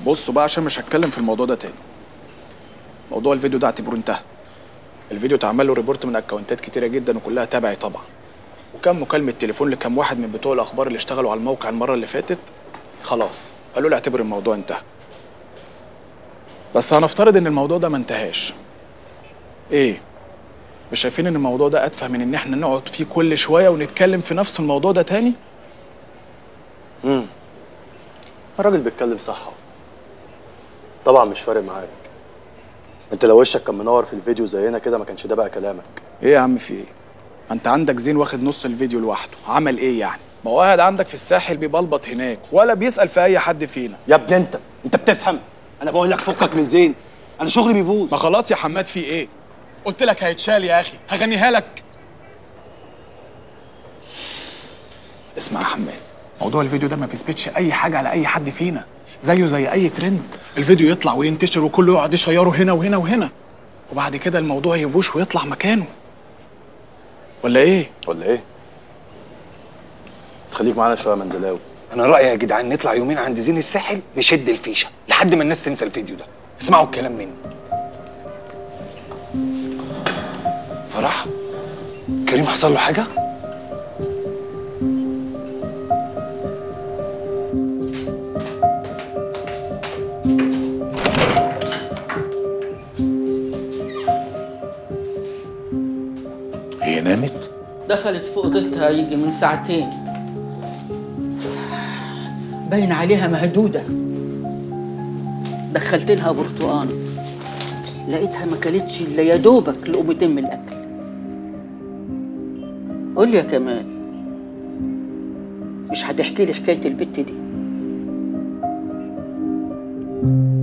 بصوا بقى عشان مش هتكلم في الموضوع ده تاني موضوع الفيديو ده اعتبره انتهى الفيديو اتعمل له ريبورت من اكونتات كتيره جدا وكلها تبعي طبعا وكم مكالمه تليفون لكم واحد من بتوع الاخبار اللي اشتغلوا على الموقع المره اللي فاتت خلاص قالوا لي اعتبر الموضوع انتهى بس هنفترض ان الموضوع ده ما انتهاش ايه مش شايفين ان الموضوع ده اتفه من ان احنا نقعد فيه كل شويه ونتكلم في نفس الموضوع ده تاني الراجل بيتكلم صح اهو. طبعا مش فارق معاك انت لو وشك كان منور في الفيديو زينا كده ما كانش ده بقى كلامك ايه يا عم في ايه ما انت عندك زين واخد نص الفيديو لوحده عمل ايه يعني ما هو قاعد عندك في الساحل بيبلبط هناك ولا بيسأل في اي حد فينا يا ابني انت انت بتفهم انا بقول لك فكك من زين انا شغلي بيبوظ ما خلاص يا حماد في ايه قلت لك هيتشال يا اخي هغنيها لك اسمع يا حماد موضوع الفيديو ده ما بيثبتش اي حاجه على اي حد فينا زيه زي اي ترند الفيديو يطلع وينتشر وكله يقعد يشيره هنا وهنا وهنا وبعد كده الموضوع يبوش ويطلع مكانه ولا ايه ولا ايه تخليك معانا شويه منزلاوي انا رايي يا جدعان نطلع يومين عند زين الساحل نشد الفيشه لحد ما الناس تنسى الفيديو ده اسمعوا الكلام مني فرح كريم حصل له حاجه هي نامت دخلت في اوضتها يجي من ساعتين باين عليها مهدوده دخلت لها برتقان لقيتها ما كلتش الا يا دوبك لقمتين من الاكل قول لي يا كمال مش هتحكي لي حكايه البت دي